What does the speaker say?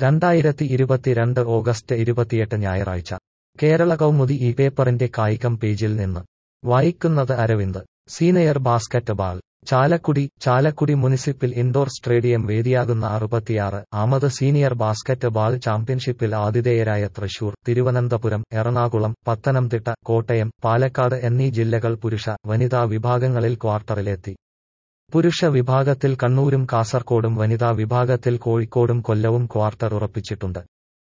രണ്ടായിരത്തി ഇരുപത്തിരണ്ട് ഓഗസ്റ്റ് ഇരുപത്തിയെട്ട് ഞായറാഴ്ച കേരള കൗമുദി ഈ പേപ്പറിന്റെ കായികം പേജിൽ നിന്ന് വായിക്കുന്നത് Aravind senior basketball Chalakudy Chalakudy municipal indoor stadium വേദിയാകുന്ന അറുപത്തിയാറ് ആമത് സീനിയർ ബാസ്കറ്റ് ബാൾ ചാമ്പ്യൻഷിപ്പിൽ ആതിഥേയരായ തൃശൂർ തിരുവനന്തപുരം എറണാകുളം പത്തനംതിട്ട കോട്ടയം പാലക്കാട് എന്നീ ജില്ലകൾ പുരുഷ വനിതാ വിഭാഗങ്ങളിൽ ക്വാർട്ടറിലെത്തി പുരുഷ വിഭാഗത്തിൽ കണ്ണൂരും കാസർകോടും വനിതാ വിഭാഗത്തിൽ കോഴിക്കോടും കൊല്ലവും ക്വാർട്ടർ ഉറപ്പിച്ചിട്ടുണ്ട്